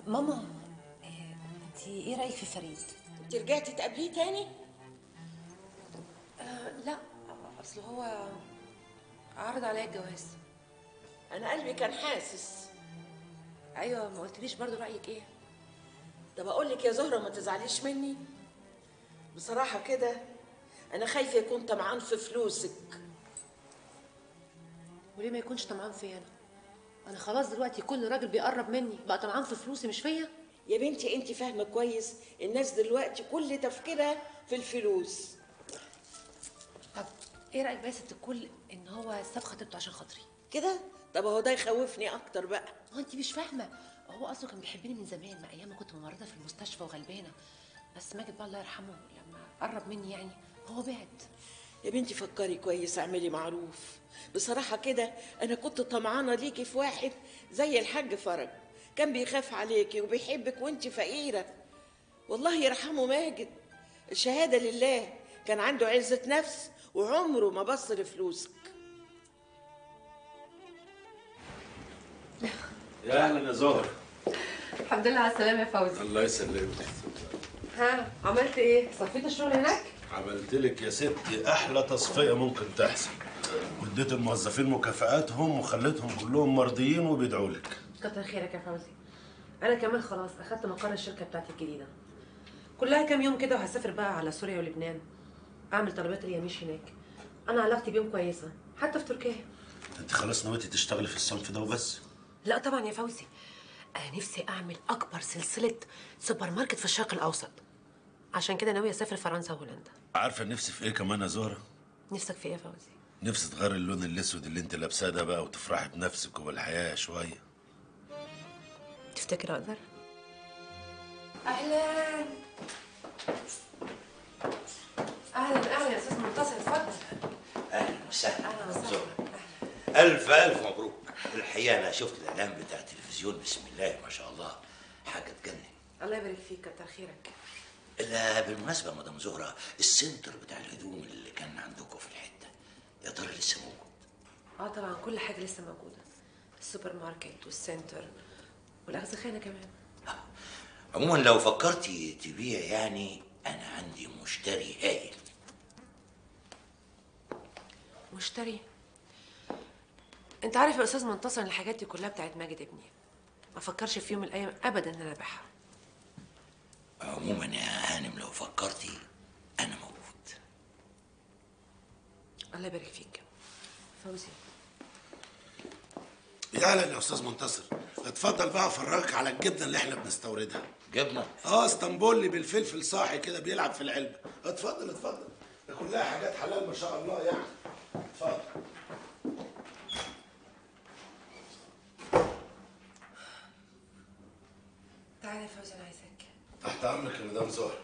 ماما انت ايه رايك في فريد انت رجعتي تقابليه تاني آه لا اصل هو عرض عليا الجواز انا قلبي كان حاسس ايوه ما قلتليش برضو رايك ايه طب اقول لك يا زهره ما تزعليش مني بصراحه كده انا خايفه يكون طمعان في فلوسك وليه ما يكونش طمعان فيا انا انا خلاص دلوقتي كل راجل بيقرب مني بقى طمعان في فلوسي مش فيا يا بنتي انت فاهمه كويس الناس دلوقتي كل تفكيرها في الفلوس طب ايه رايك بقى يا ست الكل ان هو ساب خطيبته عشان خاطري كده طب هو ده يخوفني اكتر بقى هو انت مش فاهمه هو اصله كان بيحبني من زمان من ايام ما كنت ممرضه في المستشفى وغلبانه بس ماجد بقى الله يرحمه لما قرب مني يعني هو بعد يا بنتي فكري كويس اعملي معروف بصراحه كده انا كنت طمعانه ليكي في واحد زي الحاج فرج كان بيخاف عليكي وبيحبك وانت فقيره والله يرحمه ماجد الشهاده لله كان عنده عزه نفس وعمره ما بص لفلوسك يا اهلا يا زهر الحمد لله على السلامه يا فوزي الله يسلمك ها عملت ايه صفيت الشغل هناك عملت لك يا ستي احلى تصفيه ممكن تحصل واديت الموظفين مكافآتهم وخليتهم كلهم مرضيين وبيدعوا لك كتر خيرك يا فوزي انا كمان خلاص اخدت مقر الشركه بتاعتي الجديده كلها كام يوم كده وهسافر بقى على سوريا ولبنان اعمل طلبات اليميش هناك انا علاقتي بيهم كويسه حتى في تركيا انت خلاص نويتي تشتغلي في الصنف ده وبس لا طبعا يا فوزي انا نفسي اعمل اكبر سلسله سوبر ماركت في الشرق الاوسط عشان كده ناويه اسافر فرنسا وهولندا عارفه نفسي في ايه كمان يا زهره نفسك في ايه يا فوزي نفسي تغيري اللون الاسود اللي انت لابساه ده بقى وتفرحي بنفسك وبالحياه شويه تفتكر اقدر اهلا اهلا اهلا يا استاذ منتصر اتفضل اهلا وسهلا اهلا وسهلا زهرة. الف الف مبروك الحقيقه انا شفت الاعلان بتاع التلفزيون بسم الله ما شاء الله حاجه تجنن الله يبارك فيك كتر خيرك الا بالمناسبه مدام زهره السنتر بتاع الهدوم اللي كان عندكم في الحته يا ترى لسه موجود اه طبعا كل حاجه لسه موجوده السوبر ماركت والسنتر والاغزخانه كمان عموما لو فكرتي تبيع يعني انا عندي مشتري هايل مشتري انت عارف يا استاذ منتصر ان الحاجات دي كلها بتاعت ماجد ابني ما فكرش في يوم من الايام ابدا ان انا ابيعها عموما يا هانم لو فكرتي انا موجود الله يبارك فيك فوزي يا اهلا يا استاذ منتصر اتفضل بقى افرجك على الجبنه اللي احنا بنستوردها جبنه اه اسطنبولي بالفلفل صاحي كده بيلعب في العلبه اتفضل اتفضل ده كلها حاجات حلال ما شاء الله يعني اتفضل تعالى يا فوزي انا عايزاك تحت امرك يا مدام زهر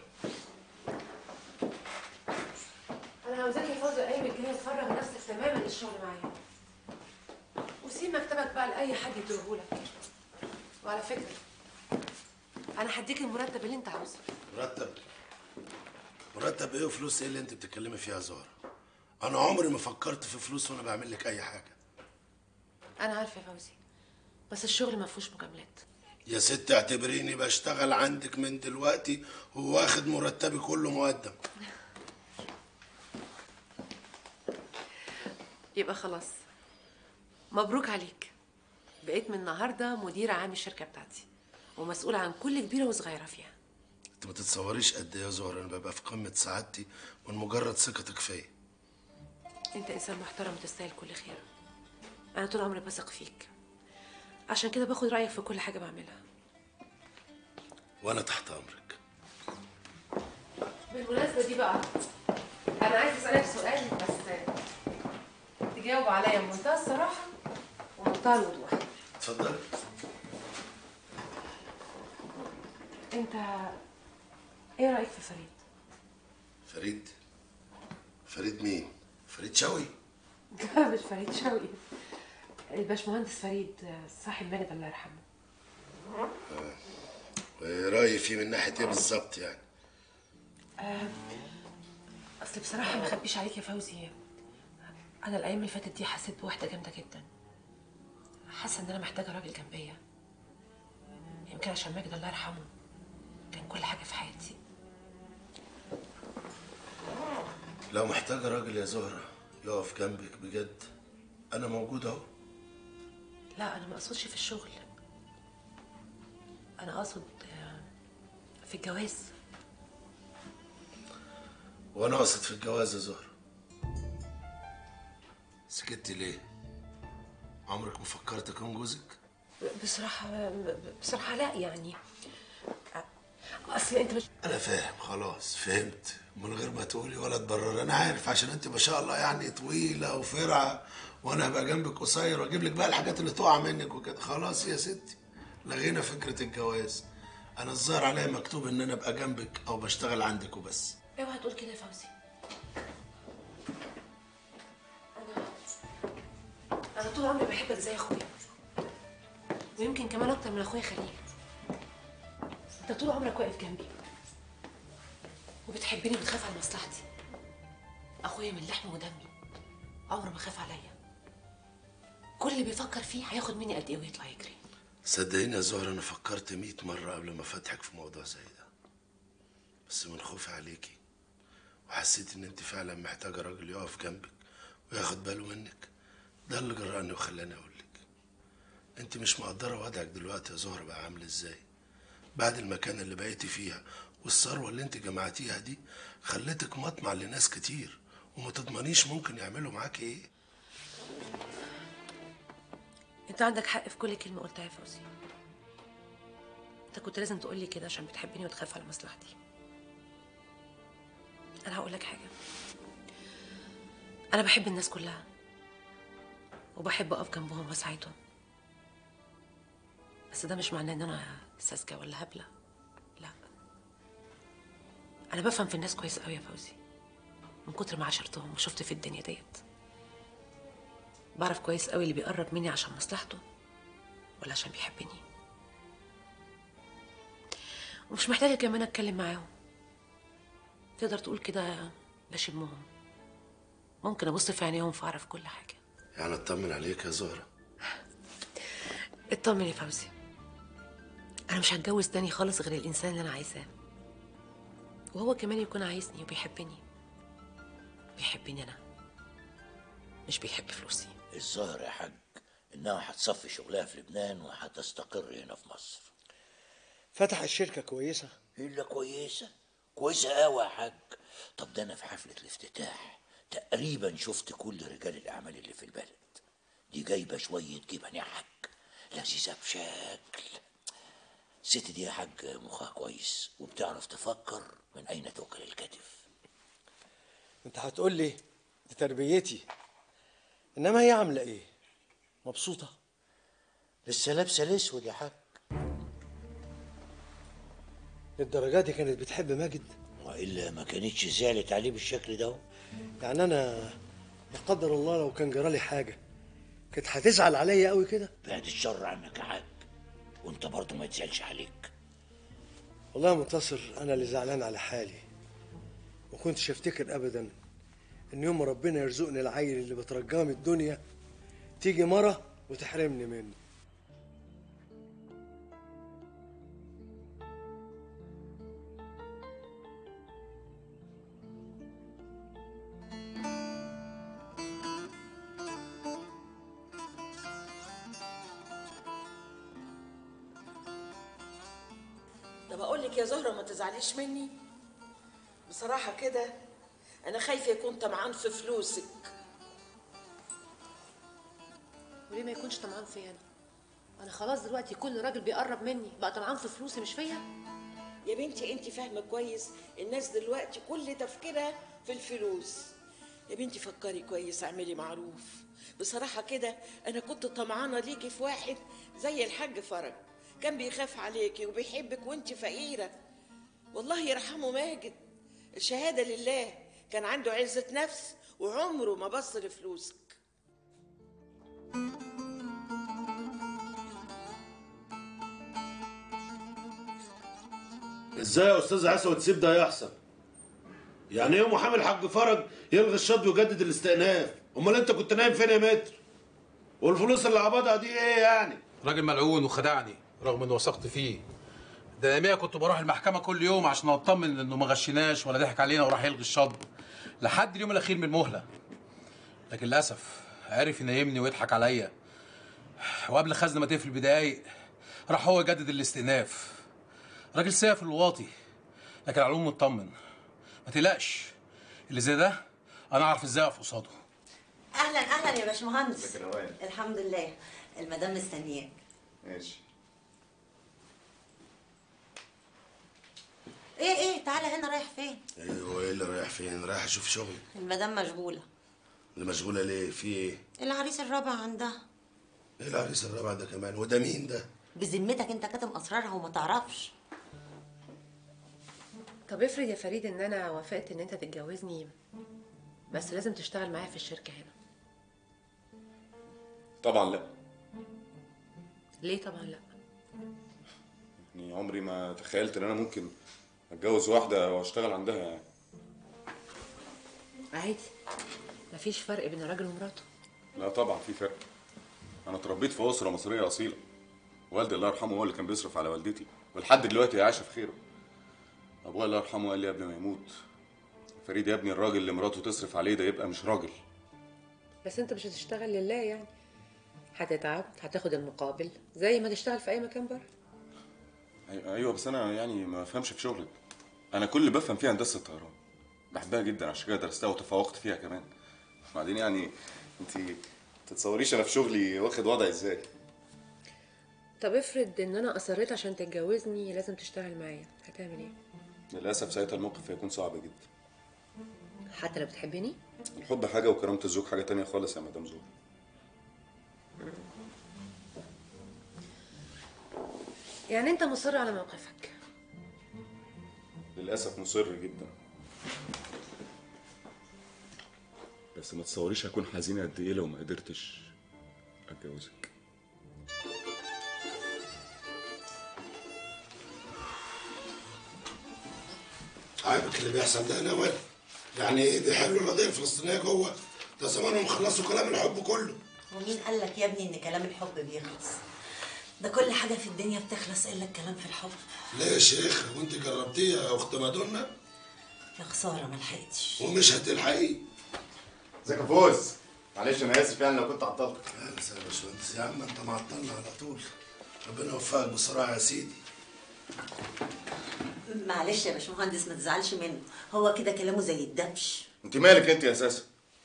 انا عاوزاك يا فوزي الايام الجايه تفرغ نفسك تماما للشغل معايا وسيب مكتبك بقى لاي حد يديهولك وعلى فكره انا هديك المرتب اللي انت عاوزه مرتب مرتب ايه وفلوس ايه اللي انت بتتكلمي فيها يا زهره انا عمري ما فكرت في فلوس وانا بعمل لك اي حاجه انا عارفه يا فوزي بس الشغل ما فيهوش مجاملات يا ست اعتبريني بشتغل عندك من دلوقتي وواخد مرتبي كله مقدم يبقى خلاص مبروك عليك بقيت من النهارده مديرة عام الشركة بتاعتي ومسؤولة عن كل كبيرة وصغيرة فيها انت ما تتصوريش قد ايه يا زهره انا ببقى في قمه سعادتي من مجرد ثقتك فيا انت انسان محترم وتستاهل كل خير انا طول عمري بثق فيك عشان كده باخد رأيك في كل حاجة بعملها وانا تحت امرك بالمناسبة دي بقى انا عايز اسألك سؤال بس تجاوب عليا بمنتهى الصراحة ومنتهى الوضوح اتفضلي انت ايه رأيك في فريد؟ فريد فريد مين فريد شوقي لا مش فريد شوقي الباشمهندس فريد صاحب ماجد الله يرحمه رايي فيه من ناحيه ايه بالظبط يعني اصل بصراحه ما اخبيش عليك يا فوزي انا الايام اللي فاتت دي حسيت بوحده جامده جدا حاسه ان انا محتاجه راجل جنبيا يمكن عشان ماجد الله يرحمه كان كل حاجه في حياتي لو محتاجة راجل يا زهرة يقف جنبك بجد أنا موجود أهو لا انا ما اقصدش في الشغل انا اقصد آه، في الجواز وأنا قاصد في الجواز يا زهرة سكتي ليه؟ عمرك ما فكرت أكون جوزك؟ بصراحه بصراحه لا يعني اصل انت مش أنا فاهم خلاص فهمت من غير ما تقولي ولا تبرر أنا عارف عشان أنت ما شاء الله يعني طويلة وفرعة وأنا هبقى جنبك قصير وأجيب لك بقى الحاجات اللي تقع منك وكده خلاص يا ستي لغينا فكرة الجواز أنا الظاهر عليا مكتوب إن أنا أبقى جنبك أو بشتغل عندك وبس اوعى تقول كده يا فوزي انا انا طول عمري بحبك زي اخويا ويمكن كمان اكتر من اخويا خليل انت طول عمرك واقف جنبي وبتحبني وبتخاف على مصلحتي اخويا من لحمي ودمي عمره ما خاف عليا كل اللي بيفكر فيه هياخد مني قد ايه ويطلع يجري صدقيني يا زهرة أنا فكرت مية مرة قبل ما أفتحك في موضوع زي ده بس من خوفي عليكي وحسيت إن أنت فعلا محتاجة راجل يقف جنبك وياخد باله منك ده اللي جرأني وخلاني أقولك أنت مش مقدرة وضعك دلوقتي يا زهرة بقى عامل إزاي بعد المكان اللي بقيتي فيها والثروة اللي أنت جمعتيها دي خلتك مطمع لناس كتير وما تضمنيش ممكن يعملوا معاكي إيه انت عندك حق في كل كلمه قلتها يا فوزي انت كنت لازم تقول لي كده عشان بتحبني وتخاف على مصلحتي انا هقول لك حاجه انا بحب الناس كلها وبحب اقف جنبهم واساعدهم بس ده مش معناه ان انا ساذجه ولا هبله لا انا بفهم في الناس كويس قوي يا فوزي من كتر ما عاشرتهم وشفت في الدنيا ديت بعرف كويس قوي اللي بيقرب مني عشان مصلحته ولا عشان بيحبني ومش محتاجة كمان أتكلم معاهم تقدر تقول كده بشمهم ممكن أبص في عينيهم فأعرف كل حاجة يعني أطمن عليك يا زهرة اطمن يا فوزي أنا مش هتجوز تاني خالص غير الإنسان اللي أنا عايزاه وهو كمان يكون عايزني وبيحبني بيحبني أنا مش بيحب فلوسي الظاهر يا حاج انها هتصفي شغلها في لبنان وهتستقر هنا في مصر فتح الشركة كويسة الا كويسه كويسه قوي يا حاج طب ده انا في حفله الافتتاح تقريبا شفت كل رجال الاعمال اللي في البلد دي جايبه شويه جبن يا حاج لذيذه بشكل الست دي يا حاج مخها كويس وبتعرف تفكر من اين توكل الكتف انت هتقول لي دي تربيتي انما هي عاملة ايه مبسوطة لسه لابسه الاسود يا حاج للدرجة دي كانت بتحب ماجد والا ما كانتش زعلت عليه بالشكل ده يعني انا لا قدر الله لو كان جرالي حاجة كانت هتزعل عليا قوي كده بعد الشر عنك يا حاج وانت برضه ما تزعلش عليك والله يا منتصر انا اللي زعلان على حالي ما كنتش افتكر ابدا ان يوم ما ربنا يرزقني العيل اللي بترجاه من الدنيا تيجي مرة وتحرمني منه ده بقول لك يا زهرة ما تزعليش مني بصراحة كده أنا خايفة يكون طمعان في فلوسك وليه ما يكونش طمعان فيا أنا أنا خلاص دلوقتي كل راجل بيقرب مني بقى طمعان في فلوسي مش فيا يا بنتي انت فاهمة كويس الناس دلوقتي كل تفكيرها في الفلوس يا بنتي فكري كويس اعملي معروف بصراحة كده أنا كنت طمعانة ليكي في واحد زي الحاج فرج كان بيخاف عليكي وبيحبك وانت فقيرة والله يرحمه ماجد الشهادة لله كان عنده عزة نفس وعمره ما بص لفلوسك ازاي يا استاذ اسود تسيب ده يحصل يعني ايه محامي الحاج فرج يلغي الشط ويجدد الاستئناف امال انت كنت نايم فين يا متر والفلوس اللي قبضها دي ايه يعني راجل ملعون وخدعني رغم اني وثقت فيه ده يوميا كنت بروح المحكمه كل يوم عشان اطمن انه ما غشناش ولا ضحك علينا وراح يلغي الشطب لحد اليوم الاخير من المهله لكن للاسف عرف ينيمني ويضحك عليا وقبل خزنه ما تقفل بدقايق راح هو يجدد الاستئناف راجل سيف الواطي لكن على العموم مطمن ما تقلقش اللي زي ده انا اعرف ازاي اقف قصاده اهلا اهلا يا باشمهندس ازيك يا روان؟ الحمد لله المدام مستنياك ماشي ايه ايه تعالى هنا رايح فين ايوه ايه اللي رايح فين رايح اشوف شغل المدام مشغوله اللي مشغوله ليه في ايه العريس الرابع عندها ايه العريس الرابع ده كمان وده مين ده بذمتك انت كاتم اسرارها وما تعرفش طب افرض يا فريد ان انا وافقت ان انت تتجوزني بس لازم تشتغل معايا في الشركه هنا طبعا لا ليه طبعا لا يعني عمري ما تخيلت ان انا ممكن اتجوز واحده واشتغل عندها يعني عادي مفيش فرق بين الراجل ومراته لا طبعا في فرق انا اتربيت في اسره مصريه اصيله والدي الله يرحمه هو اللي كان بيصرف على والدتي ولحد دلوقتي هي عايشه في خيره ابويا الله يرحمه قال لي قبل ما يموت فريد يا ابني الراجل اللي مراته تصرف عليه ده يبقى مش راجل بس انت مش هتشتغل لله يعني هتتعب هتاخد المقابل زي ما تشتغل في اي مكان بره أي- ايوه بس انا يعني ما بفهمش في شغلك انا كل اللي بفهم فيها هندسه الطيران بحبها جدا عشان كده درستها وتفوقت فيها كمان بعدين يعني انت تتصوريش انا في شغلي واخد وضعي ازاي طب افرض ان انا اصريت عشان تتجوزني لازم تشتغل معايا هتعمل ايه للاسف ساعتها الموقف هيكون صعب جدا حتى لو بتحبني الحب حاجه وكرامه الزوج حاجه تانية خالص يا مدام زهور يعني انت مصر على موقفك للاسف مصر جدا بس ما تصوريش هكون حزين قد ايه لو ما قدرتش اتجوزك عاجبك اللي بيحصل ده يا نوال يعني ايه بيحلوا القضيه الفلسطينيه جوه ده زمانهم خلصوا كلام الحب كله ومين قال لك يا ابني ان كلام الحب بيخلص ده كل حاجه في الدنيا بتخلص الا الكلام في الحب ليه يا شيخ وانت جربتيه يا اخت مادونا يا خساره ما لحقتش ومش هتلحقي ازيك يا فوز معلش انا اسف يعني لو كنت عطلتك اهلا وسهلا يا باشمهندس يا عم انت معطلنا على طول ربنا يوفقك بسرعه يا سيدي معلش يا باشمهندس ما تزعلش منه هو كده كلامه زي الدبش انت مالك انت يا اساسا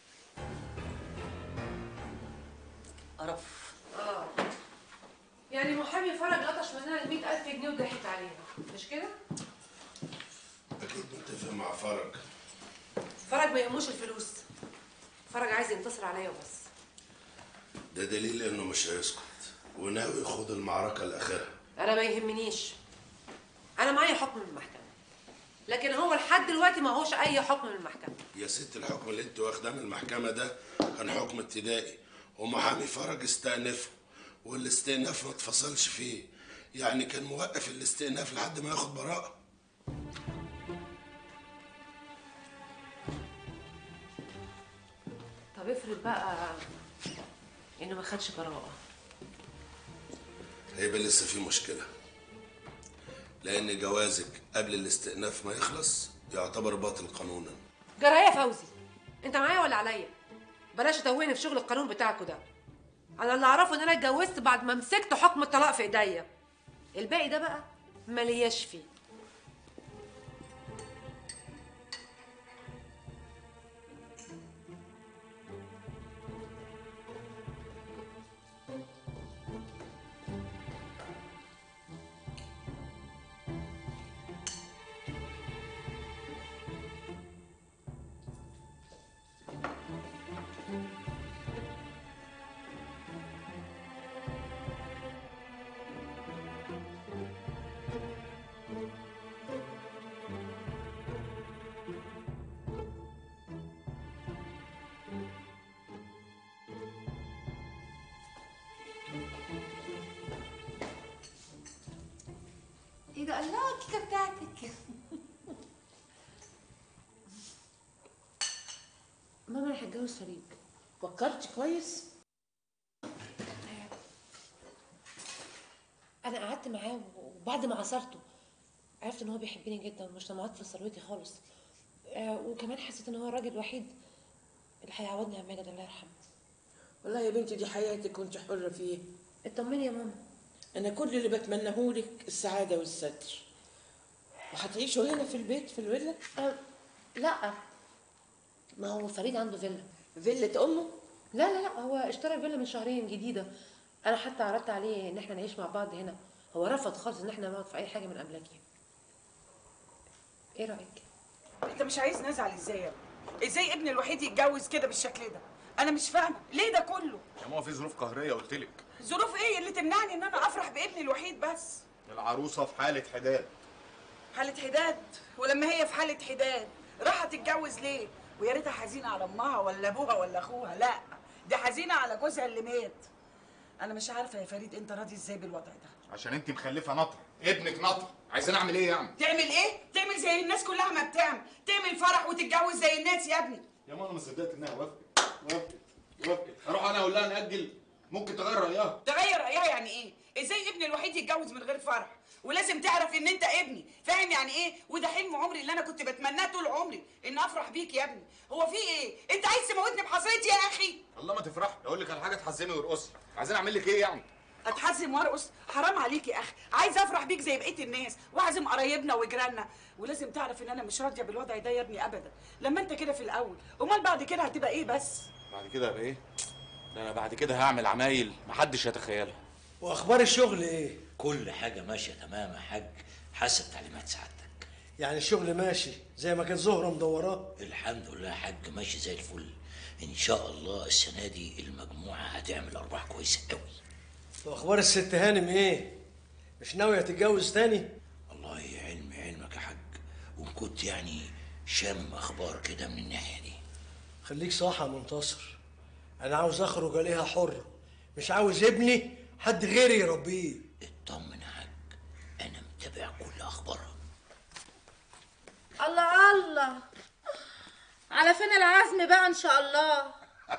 قرف اه يعني محامي فرج لطش منها ال 100000 جنيه وضحك عليها مش كده؟ اكيد متفق مع فرج فرج ما يهموش الفلوس فرج عايز ينتصر عليا وبس ده دليل انه مش هيسكت وناوي يخوض المعركه الاخيره انا ما يهمنيش انا معايا حكم من المحكمه لكن هو لحد دلوقتي ما هوش اي حكم من المحكمه يا ست الحكم اللي انت واخداه من المحكمه ده كان حكم ابتدائي ومحامي فرج استأنفه والاستئناف ما اتفصلش فيه يعني كان موقف الاستئناف لحد ما ياخد براءه طب افرض بقى انه ما خدش براءه هيبقى لسه في مشكله لان جوازك قبل الاستئناف ما يخلص يعتبر باطل قانونا جرى إيه يا فوزي انت معايا ولا عليا بلاش تتوهني في شغل القانون بتاعكوا ده انا اللي اعرفه ان انا اتجوزت بعد ما مسكت حكم الطلاق في ايديا الباقي ده بقى ملياش فيه ايه ده الله الكيكه بتاعتك ماما انا هتجوز فريد فكرت كويس انا قعدت معاه وبعد ما عصرته عرفت ان هو بيحبني جدا ومش طمعان في ثروتي خالص آه وكمان حسيت ان هو الراجل الوحيد اللي هيعوضني عن ماجد الله يرحمه والله يا بنتي دي حياتك وانت حرة فيها اطمني يا ماما انا كل اللي بتمناه لك السعادة والستر وهتعيشوا هنا في البيت في الفيلا آه لا ما هو فريد عنده فيلا فيلة امه لا لا لا هو اشترى فيلا من شهرين جديدة انا حتى عرضت عليه ان احنا نعيش مع بعض هنا هو رفض خالص ان احنا نقعد في اي حاجة من املاكي ايه رأيك انت مش عايز نزعل ازاي يا ابني؟ ازاي ابني الوحيد يتجوز كده بالشكل ده انا مش فاهمه ليه ده كله يا ماما في ظروف قهريه قلت لك ظروف ايه اللي تمنعني ان انا افرح بابني الوحيد بس العروسه في حاله حداد حاله حداد ولما هي في حاله حداد راحت تتجوز ليه ويا ريتها حزينه على امها ولا ابوها ولا اخوها لا دي حزينه على جوزها اللي مات انا مش عارفه يا فريد انت راضي ازاي بالوضع ده عشان انت مخلفه نطر ابنك نطر عايزين اعمل ايه يعني تعمل ايه تعمل زي الناس كلها ما بتعمل تعمل فرح وتتجوز زي الناس يا ابني يا ماما انا ما صدقت انها وافقت وافقت وافقت هروح انا اقول لها ناجل ممكن تغير رايها تغير رايها يعني ايه ازاي ابني الوحيد يتجوز من غير فرح ولازم تعرف ان انت ابني فاهم يعني ايه وده حلم عمري اللي انا كنت بتمناه طول عمري ان افرح بيك يا ابني هو في ايه انت عايز تموتني بحصيتي يا اخي الله ما تفرحي اقول لك على حاجه تحزمي وارقصي عايزين اعمل لك ايه يعني اتحزم وارقص حرام عليك يا اخي عايز افرح بيك زي بقيه الناس واعزم قرايبنا وجيراننا ولازم تعرف ان انا مش راضيه بالوضع ده يا ابني ابدا لما انت كده في الاول امال بعد كده هتبقى ايه بس بعد كده هبقى ايه؟ ده انا بعد كده هعمل عمايل محدش يتخيلها واخبار الشغل ايه كل حاجة ماشية تمام يا حاج حسب تعليمات سعادتك يعني الشغل ماشي زي ما كانت زهره مدوراه الحمد لله يا حاج ماشي زي الفل ان شاء الله السنة دي المجموعة هتعمل ارباح كويسة قوي واخبار الست هانم ايه مش ناويه تتجوز تاني الله علم علمك يا حاج وان كنت يعني شامم اخبار كده من الناحية دي خليك صح يا منتصر انا عاوز اخرج عليها حر مش عاوز ابني حد غيري يربيه اطمن يا حاج انا متابع كل اخبارها الله الله على فين العزم بقى ان شاء الله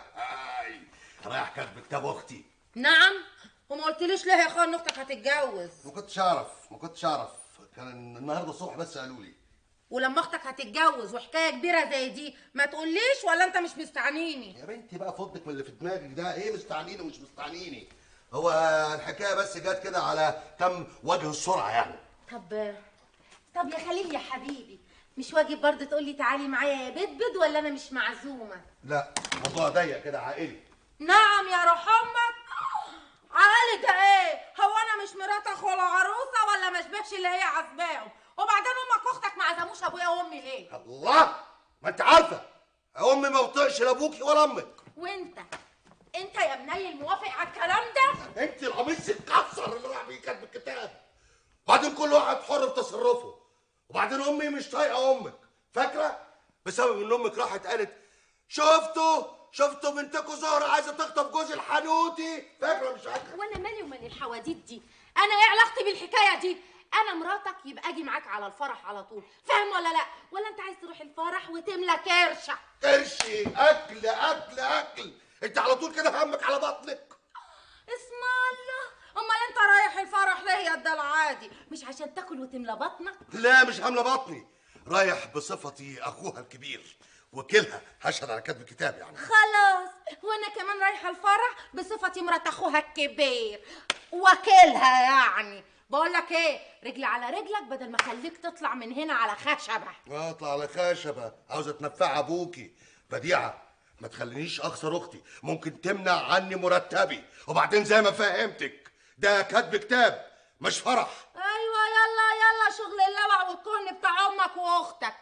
رايح كاتب كتاب اختي نعم وما قلتليش ليه يا اخويا ان اختك هتتجوز ما كنتش اعرف ما كنتش اعرف كان النهارده الصبح بس قالوا لي ولما اختك هتتجوز وحكايه كبيره زي دي ما تقوليش ولا انت مش مستعنيني يا بنتي بقى فضك من اللي في دماغك ده ايه مستعنيني ومش مستعنيني هو الحكايه بس جت كده على كم وجه السرعه يعني طب طب يا خليل يا حبيبي مش واجب برضه تقول لي تعالي معايا يا بدبد ولا انا مش معزومه لا موضوع ضيق كده عائلي نعم يا روح امك عقلي ده ايه هو انا مش مرات اخو ولا عروسه ولا ما اشبهش اللي هي عزباهم وبعدين امك واختك ما عزموش ابويا وامي ليه الله ما انت عارفه امي ما بطيقش لا ابوكي ولا امك وانت انت يا بني الموافق على الكلام ده انت القميص اتكسر اللي راح بيه كاتب الكتاب وبعدين كل واحد حر في تصرفه وبعدين امي مش طايقه امك فاكره بسبب ان امك راحت قالت شفتوا شفتوا بنتكم زهره عايزه تخطف جوز الحنوتي فاكره مش فاكره وانا مالي ومال الحواديت دي انا ايه علاقتي بالحكايه دي انا مراتك يبقى اجي معاك على الفرح على طول فاهم ولا لا ولا انت عايز تروح الفرح وتملى كرشه قرشي اكل اكل اكل انت على طول كده همك على بطنك اسم الله امال انت رايح الفرح ليه ده العادي مش عشان تاكل وتملى بطنك لا مش حامله بطني رايح بصفتي اخوها الكبير وكيلها هشهد على كتب الكتاب يعني خلاص وانا كمان رايحه الفرح بصفتي مرات اخوها الكبير وكيلها يعني بقول لك ايه رجلي على رجلك بدل ما اخليك تطلع من هنا على خشبه اطلع على خشبه عاوزه تنفع ابوكي بديعه ما تخلينيش اخسر اختي ممكن تمنع عني مرتبي وبعدين زي ما فهمتك ده كتب كتاب مش فرح ايوه يلا يلا شغل اللوع والكهن بتاع امك واختك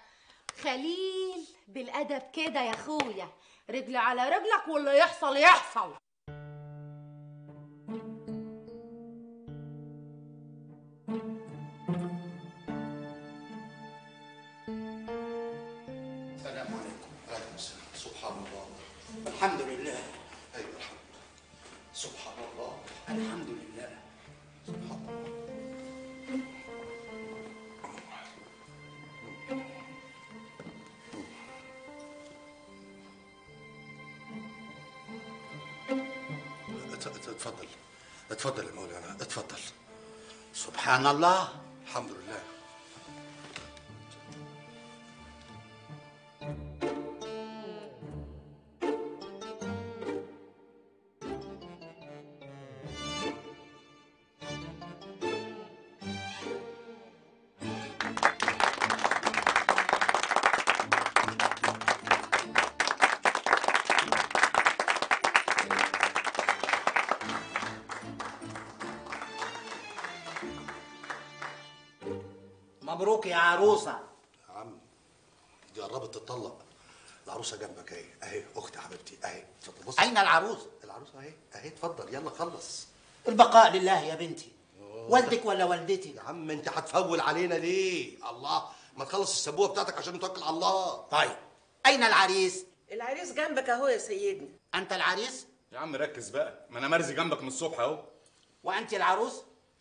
خليل بالادب كده يا اخويا رجلي على رجلك واللي يحصل يحصل السلام عليكم عليكم السلام سبحان الله الحمد لله ايوه الحمد سبحان الله الحمد لله ات- ات- اتفضل اتفضل يا مولانا اتفضل سبحان الله الحمد لله مبروك يا عروسه يا عم دي قربت تطلق العروسه جنبك اهي اهي اختي حبيبتي اهي اتفضل بص اين العروس العروسه اهي اهي اتفضل يلا خلص البقاء لله يا بنتي والدك ولا والدتي يا عم انت هتفول علينا ليه الله ما تخلص السبوه بتاعتك عشان نتوكل على الله طيب اين العريس العريس جنبك اهو يا سيدنا انت العريس يا عم ركز بقى ما انا مرزي جنبك من الصبح اهو وانت العروس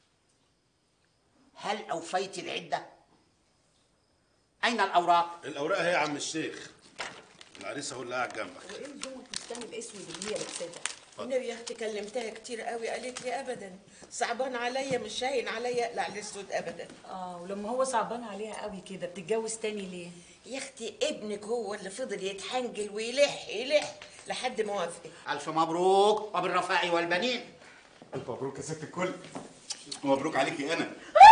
هل اوفيت العده اين الاوراق الاوراق اهي يا عم الشيخ العريس اهو اللي قاعد جنبك وايه لزوم الفستان الاسود اللي هي لابساه النبي يا اختي كلمتها كتير قوي قالت لي ابدا صعبان عليا مش هاين عليا اقلع الاسود ابدا اه ولما هو صعبان عليها قوي كده بتتجوز تاني ليه يا اختي ابنك هو اللي فضل يتحنجل ويلح يلح لحد ما وافق الف مبروك وبالرفاع والبنين الف مبروك يا ست الكل ومبروك عليكي انا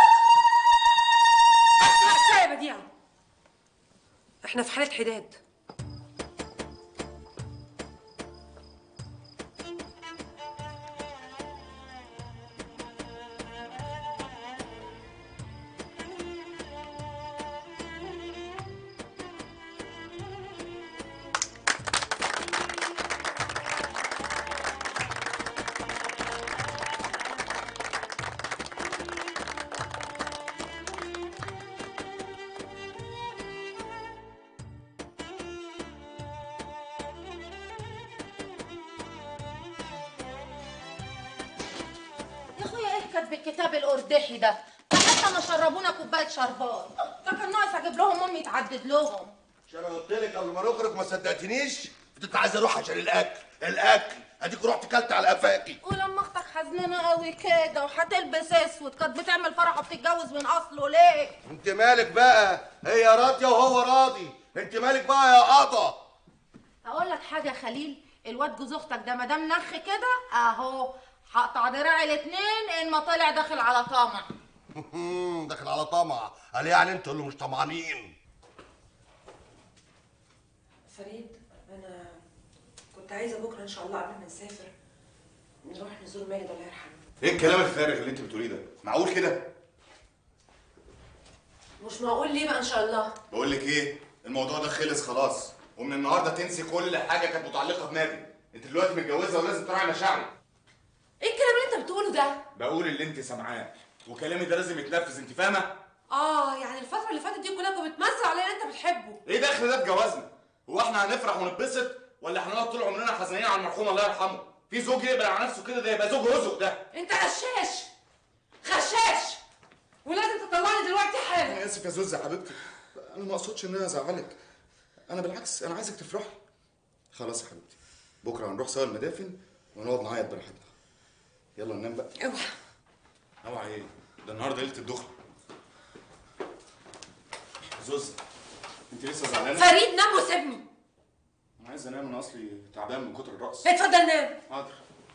كفايه يا بديعه احنا في حاله حداد يا اخويا ايه كاتب الكتاب الاردحي ده ده حتى ما شربونا كوبايه شربات ده كان ناقص اجيب لهم امي تعدد لهم مش انا قلت لك قبل ما نخرج ما صدقتنيش كنت عايز اروح عشان الاكل الاكل اديك رحت كلت على قفاكي ولما اختك حزنانه قوي كده وهتلبس اسود كانت بتعمل فرح وبتتجوز من اصله ليه انت مالك بقى هي راضيه وهو راضي انت مالك بقى يا قطا هقول لك حاجه يا خليل الواد جوز اختك ده ما دام نخ كده اهو هقطع دراعي الاتنين ان ما طلع داخل على طمع داخل على طمع قال يعني انتوا اللي مش طمعانين فريد انا كنت عايزه بكره ان شاء الله قبل ما نسافر نروح نزور ماجد الله يرحمه ايه الكلام الفارغ اللي انت بتقوليه ده معقول كده مش معقول ليه بقى ان شاء الله بقول لك ايه الموضوع ده خلص خلاص ومن النهارده تنسي كل حاجه كانت متعلقه بنادي انت دلوقتي متجوزه ولازم تراعي مشاعرك ايه الكلام اللي انت بتقوله ده بقول اللي انت سامعاه وكلامي ده لازم يتنفذ انت فاهمه اه يعني الفتره اللي فاتت دي كلها كنت بتمثل على اللي انت بتحبه ايه دخل ده بجوازنا هو احنا هنفرح ونتبسط ولا هنقعد طول عمرنا حزينين على المرحوم الله يرحمه في زوج يقبل على نفسه كده ده يبقى زوج هزق ده انت غشاش غشاش ولازم تطلعني دلوقتي حالا انا اسف يا زوزة حبيبتي انا ما اقصدش ان انا ازعلك انا بالعكس انا عايزك تفرحي خلاص يا حبيبتي بكره هنروح سوا المدافن ونقعد نعيط براحتنا يلا ننام بقى اوعى اوعى ايه ده النهارده ليله الدخله زوزة انت لسه زعلانه فريد نام وسيبني انا عايز انام انا اصلي تعبان من كتر الرقص اتفضل نام حاضر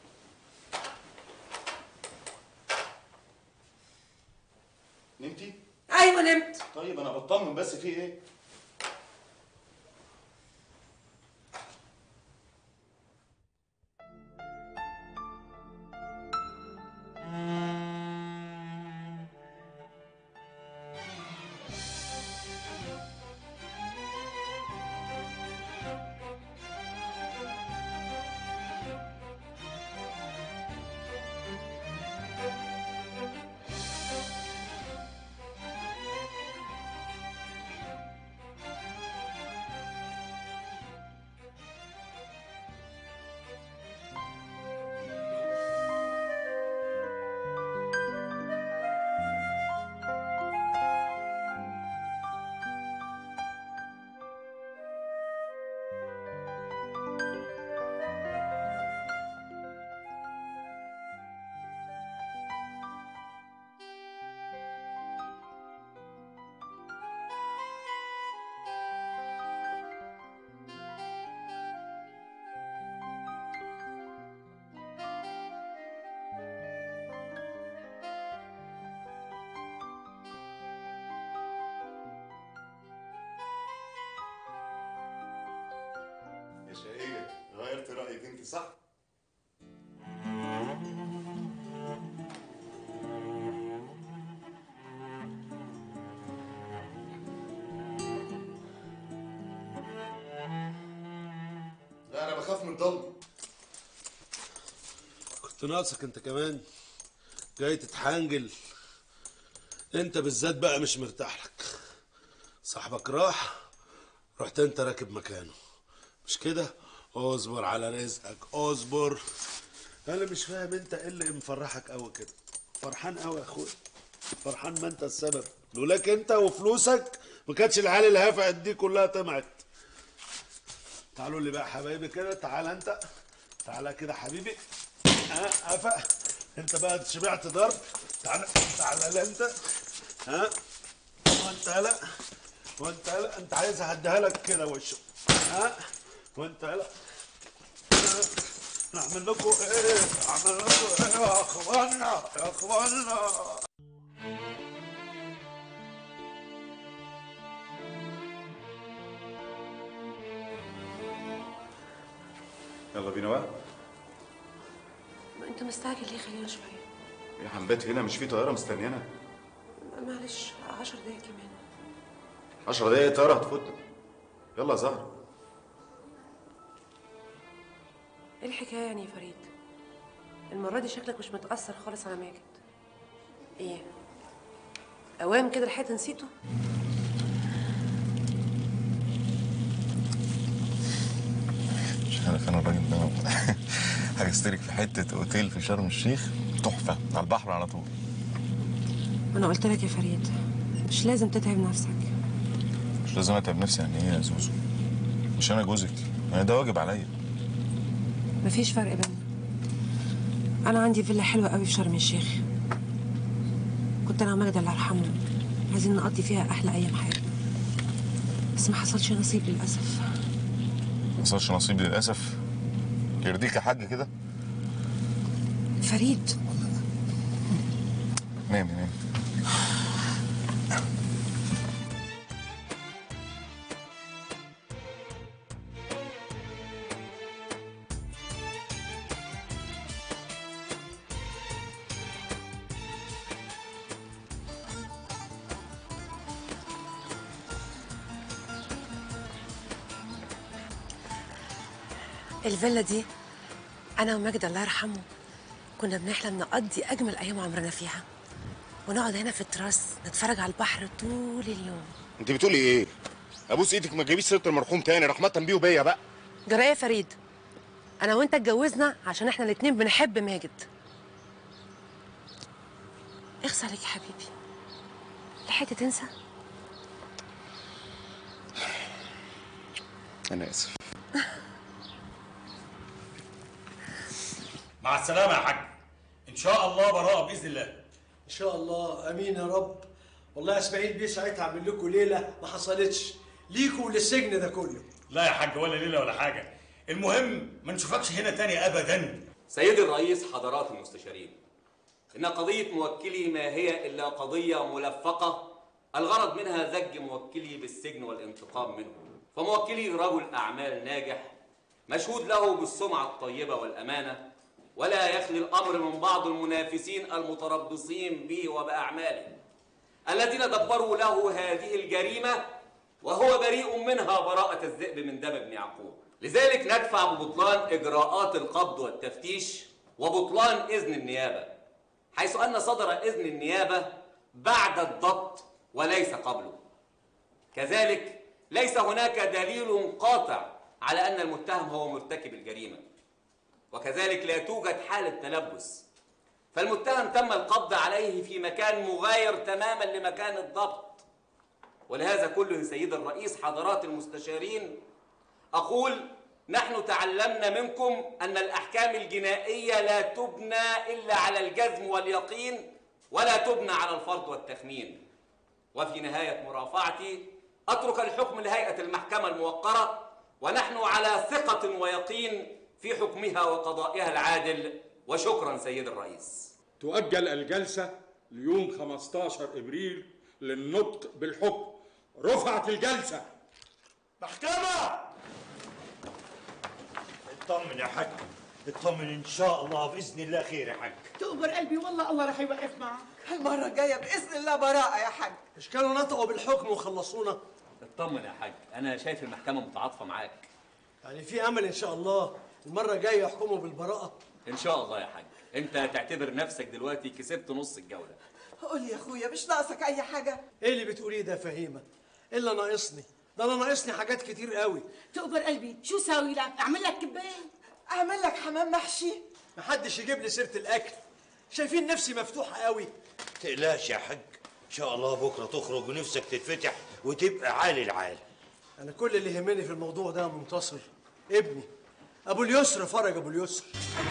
نمتي ايوه نمت طيب انا بطمن بس في ايه والدتي صح؟ لا انا بخاف من ضم كنت ناقصك انت كمان جاي تتحنجل انت بالذات بقى مش مرتاح لك صاحبك راح رحت انت راكب مكانه مش كده اصبر على رزقك اصبر انا مش فاهم انت ايه اللي مفرحك قوي كده فرحان قوي يا اخويا فرحان ما انت السبب لولاك انت وفلوسك ما كانتش العيال اللي هفقت دي كلها طمعت تعالوا لي بقى يا حبايبي كده تعال انت تعالى كده حبيبي ها افق انت بقى شبعت ضرب تعالى تعالى لا انت ها وانت لا وانت لا انت عايز اهديها لك كده وشه ها وانت لا ها؟ نعمل لكم ايه اعمل لكم ايه يا اخوانا يا اخوانا يلا بينا بقى ما انت مستعجل ليه خلينا شويه يا حنبات هنا مش في طياره مستنيانا معلش 10 دقايق كمان 10 دقايق طياره هتفوتنا يلا يا زهره ايه الحكايه يعني يا فريد المره دي شكلك مش متاثر خالص على ماجد ايه اوام كده لحقت نسيته مش عارف انا الراجل ده هجستلك في حته اوتيل في شرم الشيخ تحفه على البحر على طول انا قلت لك يا فريد مش لازم تتعب نفسك مش لازم اتعب نفسي يعني ايه يا زوزو مش انا جوزك انا ده واجب عليا مفيش فرق بيننا انا عندي فيلا حلوه قوي في شرم الشيخ كنت انا وماجد الله يرحمه عايزين نقضي فيها احلى ايام حياتنا بس ما حصلش نصيب للاسف ما حصلش نصيب للاسف يرضيك يا حاج كده فريد نامي نامي الفيلا دي انا وماجد الله يرحمه كنا بنحلم نقضي اجمل ايام عمرنا فيها ونقعد هنا في التراس نتفرج على البحر طول اليوم انت بتقولي ايه ابوس ايدك ما تجيبيش سيره المرحوم تاني رحمه بيه وبيا بقى جرى ايه يا فريد انا وانت اتجوزنا عشان احنا الاتنين بنحب ماجد اخص عليك يا حبيبي لحقت تنسى انا اسف مع السلامة يا حاج إن شاء الله براءة بإذن الله ان شاء الله امين يا رب والله يا اسماعيل بيه ساعتها اعمل لكم ليله ما حصلتش ليكوا وللسجن ده كله لا يا حاج ولا ليلة ولا حاجة المهم ما نشوفكش هنا تاني أبدا سيدي الرئيس حضرات المستشارين إن قضية موكلي ما هي إلا قضية ملفقة الغرض منها زج موكلي بالسجن والانتقام منه فموكلي رجل أعمال ناجح مشهود له بالسمعة الطيبة والأمانة ولا يخلي الأمر من بعض المنافسين المتربصين به وبأعماله الذين دبروا له هذه الجريمة وهو بريء منها براءة الذئب من دم ابن يعقوب لذلك ندفع ببطلان إجراءات القبض والتفتيش وبطلان إذن النيابة حيث أن صدر إذن النيابة بعد الضبط وليس قبله كذلك ليس هناك دليل قاطع على أن المتهم هو مرتكب الجريمة وكذلك لا توجد حالة تلبس فالمتهم تم القبض عليه في مكان مغاير تماما لمكان الضبط ولهذا كله سيد الرئيس حضرات المستشارين أقول نحن تعلمنا منكم أن الأحكام الجنائية لا تبنى إلا على الجزم واليقين ولا تبنى على الفرض والتخمين وفي نهاية مرافعتي أترك الحكم لهيئة المحكمة الموقرة ونحن على ثقة ويقين في حكمها وقضائها العادل وشكرا سيد الرئيس تؤجل الجلسة ليوم 15 إبريل للنطق بالحكم رفعت الجلسة محكمة اطمن يا حاج اطمن ان شاء الله باذن الله خير يا حاج تقبر قلبي والله الله راح يوقف معك المرة الجاية بإذن الله براءة يا حاج مش كانوا نطقوا بالحكم وخلصونا اطمن يا حاج انا شايف المحكمه متعاطفه معاك يعني في امل ان شاء الله المره الجايه يحكموا بالبراءه ان شاء الله يا حاج انت تعتبر نفسك دلوقتي كسبت نص الجوله قول يا اخويا مش ناقصك اي حاجة ايه اللي بتقوليه ده فهيمه الا ناقصني ده انا ناقصني حاجات كتير قوي تقبر قلبي شو ساوي لك اعمل لك كبايه اعمل لك حمام محشي محدش يجيب لي سيره الاكل شايفين نفسي مفتوحه قوي تقلقش يا حاج ان شاء الله بكره تخرج ونفسك تتفتح وتبقى عالي العال انا كل اللي يهمني في الموضوع ده يا منتصر ابني ابو اليسر فرج ابو اليسر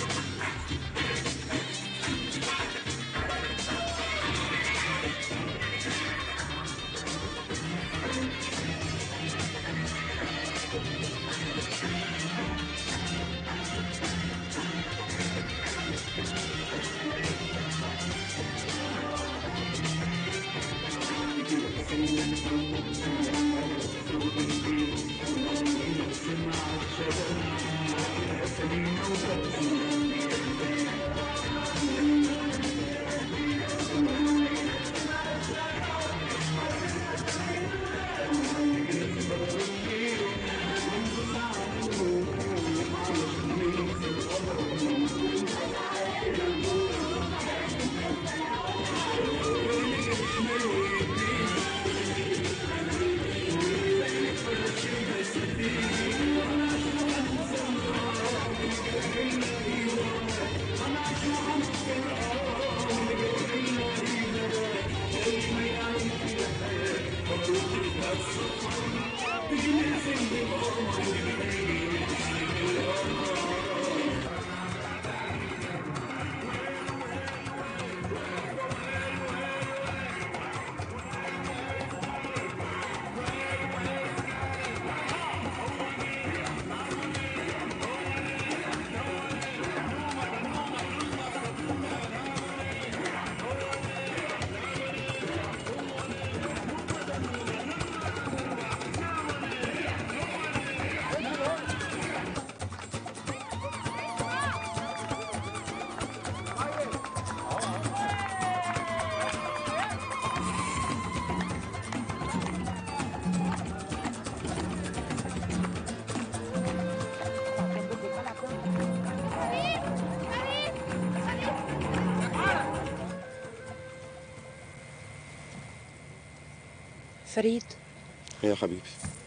فريد ايه يا حبيبي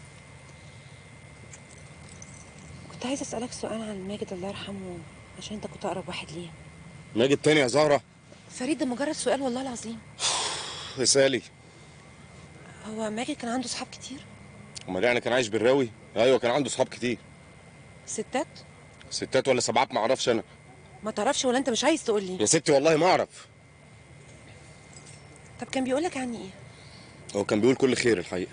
كنت عايزه اسالك سؤال عن ماجد الله يرحمه عشان انت كنت اقرب واحد ليه ماجد تاني يا زهرة فريد ده مجرد سؤال والله العظيم رسالي هو ماجد كان عنده صحاب كتير امال يعني كان عايش بالراوي ايوه كان عنده صحاب كتير ستات ستات ولا سبعات ما اعرفش انا ما تعرفش ولا انت مش عايز تقول لي يا ستي والله ما اعرف طب كان بيقول لك عني ايه هو كان بيقول كل خير الحقيقه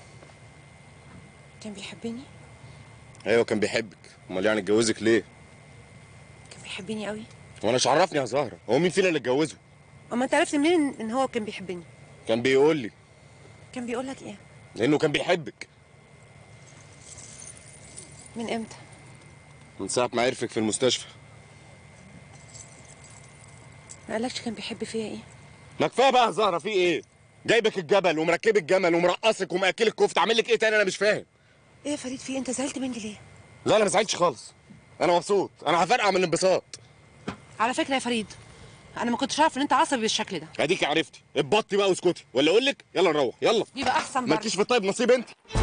كان بيحبني ايوه كان بيحبك امال يعني اتجوزك ليه كان بيحبني قوي وانا مش عرفني يا زهره هو مين فينا اللي اتجوزه اما انت عرفت منين ان هو كان بيحبني كان بيقول لي كان بيقول لك ايه لانه كان بيحبك من امتى من ساعه ما عرفك في المستشفى ما قالكش كان بيحب فيا ايه ما كفايه بقى يا زهره في ايه جايبك الجبل ومركبك جمل ومرقصك ومأكلك كفته عامل لك ايه تاني انا مش فاهم ايه يا فريد في إيه؟ انت زعلت مني ليه لا انا ما زعلتش خالص انا مبسوط انا هفرقع من الانبساط على فكره يا فريد انا ما كنتش عارف ان انت عصبي بالشكل ده اديكي عرفتي اتبطي بقى واسكتي ولا اقول لك يلا نروح يلا يبقى احسن ما برضه تجيش في الطيب نصيب انت